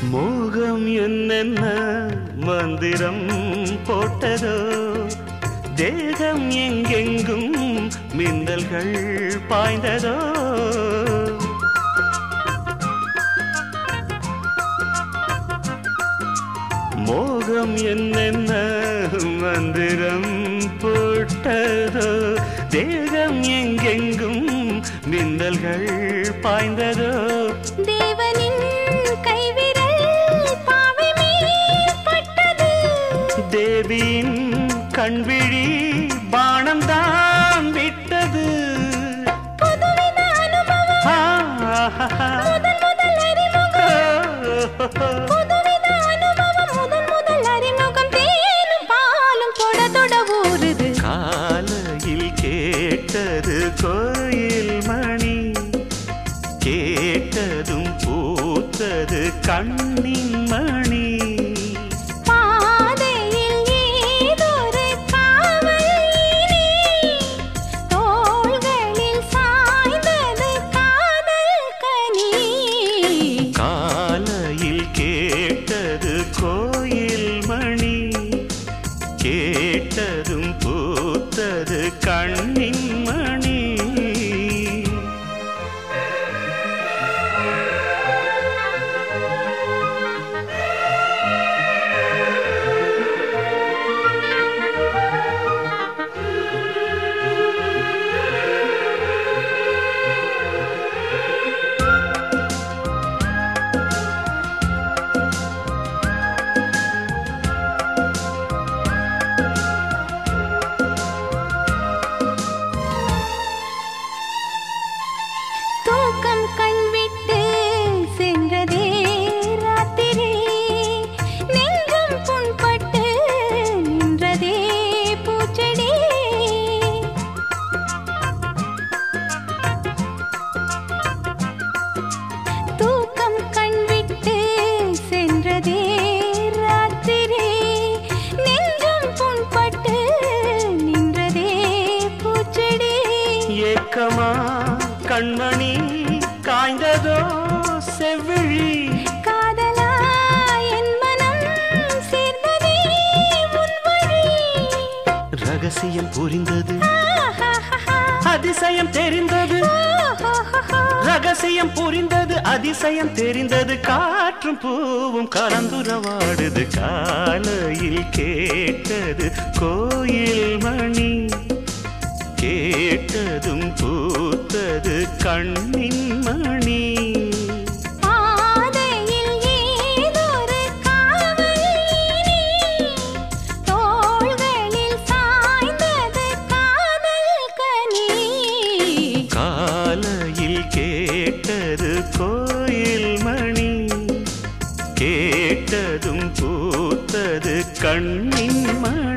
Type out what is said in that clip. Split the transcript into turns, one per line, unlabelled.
மோகம் என்னென்ன மந்திரம் போட்டதோ தேகம் எங்கெங்கும் மின்னல்கள் பாய்ந்ததோ மோகம் என்னென்ன மந்திரம் போட்டதோ தேகம் எங்கெங்கும் மின்னல்கள் பாய்ந்ததோ
தேவனின் கைவிரல் பாவை மேல் பட்டது
தேவியின் கண்விழி பானம் தான் விட்டது
புதுவித அனுபவம்
ஆஹா.
முதல் முதல் அறிமுகம் புதுவித அனுபவம் முதல் முதல் அறிமுகம் தேனும் பாலும் தொட தொட ஊறுது
காலையில் கேட்டது கோயில் மணி கேட்டதும் பூத்தது கண்ணின் மணி
பாதையில் ஏதொரு காவல் இனி. தோள்களில் சாய்ந்தது காதல் கனி
காலையில் கேட்டது கோயில் மணி கேட்டதும் பூத்தது கண்ணின் மணி
தூக்கம் கண் விட்டு சென்றதே ராத்திரி நெஞ்சம் புண்பட்டு நின்றதே பூச்செடி தூக்கம் கண் விட்டு சென்றதே ராத்திரி நெஞ்சம் புண்பட்டு நின்றதே பூச்செடி
ஏக்கமா கண்மணி காய்ந்ததோ செவ்விழி
காதலா என் மனம் சேர்ந்ததே உன் வழி
ரகசியம் புரிந்தது
ஆஹாஹாஹா.
அதிசயம் தெரிந்தது
ஓஹோஹோஹோ.
ரகசியம் புரிந்தது அதிசயம் தெரிந்தது காற்றும் பூவும் கலந்துரவாடுது காலையில் கேட்டது கோயில் மணி கேட்டதும் பூத்தது கண்ணின் மணி
பாதையில் ஏதொரு காவல் இனி. தோள்களில் சாய்ந்தது காதல் கனி
காலையில் கேட்டது கோயில் மணி கேட்டதும் பூத்தது கண்ணின் மணி